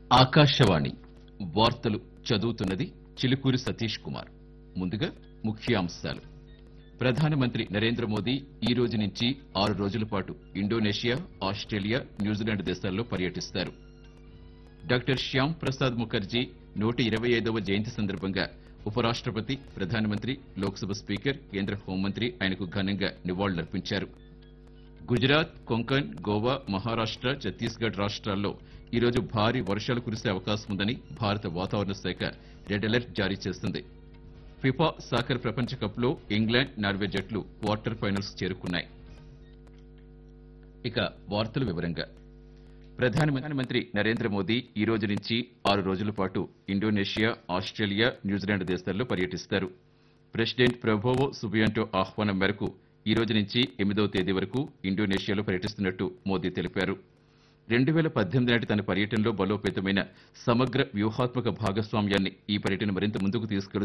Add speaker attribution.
Speaker 1: ఆకాశవాణి వార్తలు చదువుతున్నది చిలుకూరి సతీష్ కుమార్ ముందుగా ముఖ్యాంశాలు ప్రధానమంత్రి నరేంద్ర మోదీ ఈ రోజు నుంచి ఆరు రోజుల పాటు ఇండోనేషియా ఆస్ట్రేలియా న్యూజిలాండ్ దేశాల్లో పర్యటిస్తారు డాక్టర్ శ్యామ్ ప్రసాద్ ముఖర్జీ నూట ఇరవై ఐదవ జయంతి సందర్భంగా ఉపరాష్ట్రపతి ప్రధానమంత్రి లోక్సభ స్పీకర్ కేంద్ర హోంమంత్రి ఆయనకు ఘనంగా నివాళులర్పించారు గుజరాత్ కొంకణ్ గోవా మహారాష్ట్ర ఛత్తీస్గఢ్ రాష్ట్రాల్లో ఈ రోజు భారీ వర్షాలు కురిసే అవకాశం ఉందని భారత వాతావరణ శాఖ రెడ్ అలర్ట్ జారీ చేస్తుంది ఫిఫా సాకర్ ప్రపంచ కప్లో ఇంగ్లాండ్ నార్వే జట్లు క్వార్టర్ ఫైనల్స్ చేరుకున్నాయి ఇక వార్తల వివరంగా ప్రధానమంత్రి నరేంద్ర మోదీ ఈ రోజు నుంచి ఆరు రోజుల పాటు ఇండోనేషియా ఆస్ట్రేలియా న్యూజిలాండ్ దేశాల్లో పర్యటిస్తారు ప్రెసిడెంట్ ప్రభోవో సుబియాంటో ఆహ్వానం మేరకు ఈ రోజు నుంచి ఎనిమిదవ తేదీ వరకు ఇండోనేషియాలో పర్యటిస్తున్నట్టు మోదీ తెలిపారు రెండు వేల పద్దెనిమిది నాటి తన పర్యటనలో బలోపేతమైన సమగ్ర వ్యూహాత్మక భాగస్వామ్యాన్ని ఈ పర్యటన మరింత ముందుకు తీసుకెళ్తుంది